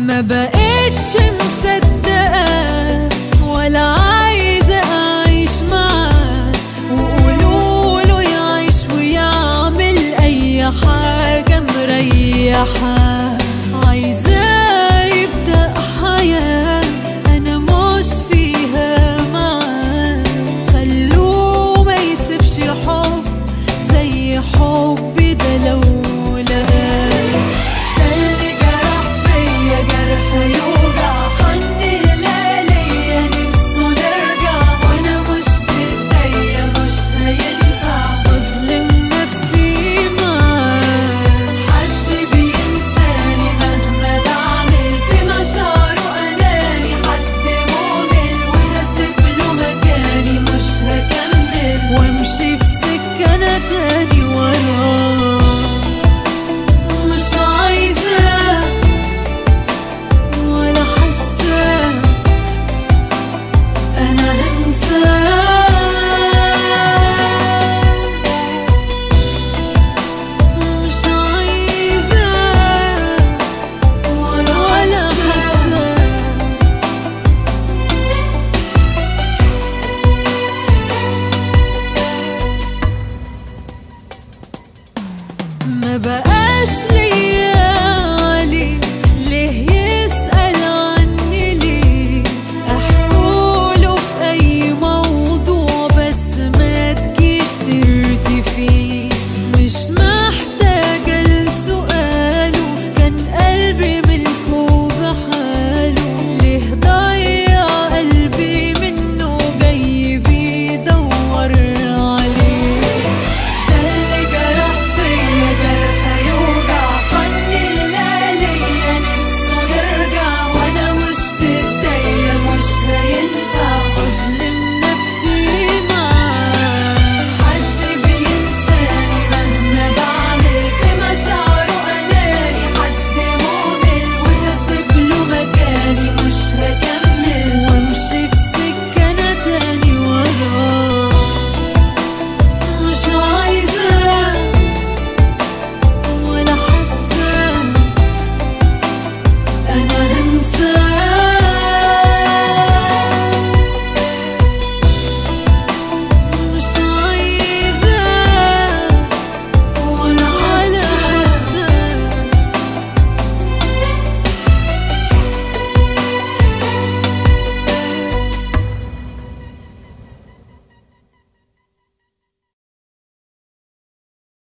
ما بقتش مصدقة ولا عايزة أعيش معاه وقولوله يعيش ويعمل أي حاجة مريحة عايزاه يبدأ حياة أنا مش فيها معاه خلوه ما يسيبش حب زي حبي ده لو لقاه ده اللي جرح فيا جرح يوجع حني لياليا نفسه نرجع وانا مش بايديا مش هينفع اظلم نفسي معاه حد بينساني مهما بعمل بمشاعره اناني حد مهمل وهسيب له مكاني مش هكمل وامشي في سكه انا تاني وراه مش عايزة ولا حاسة أنا هنسى مش عايزة ولا ولا حاسة ما بقاش لي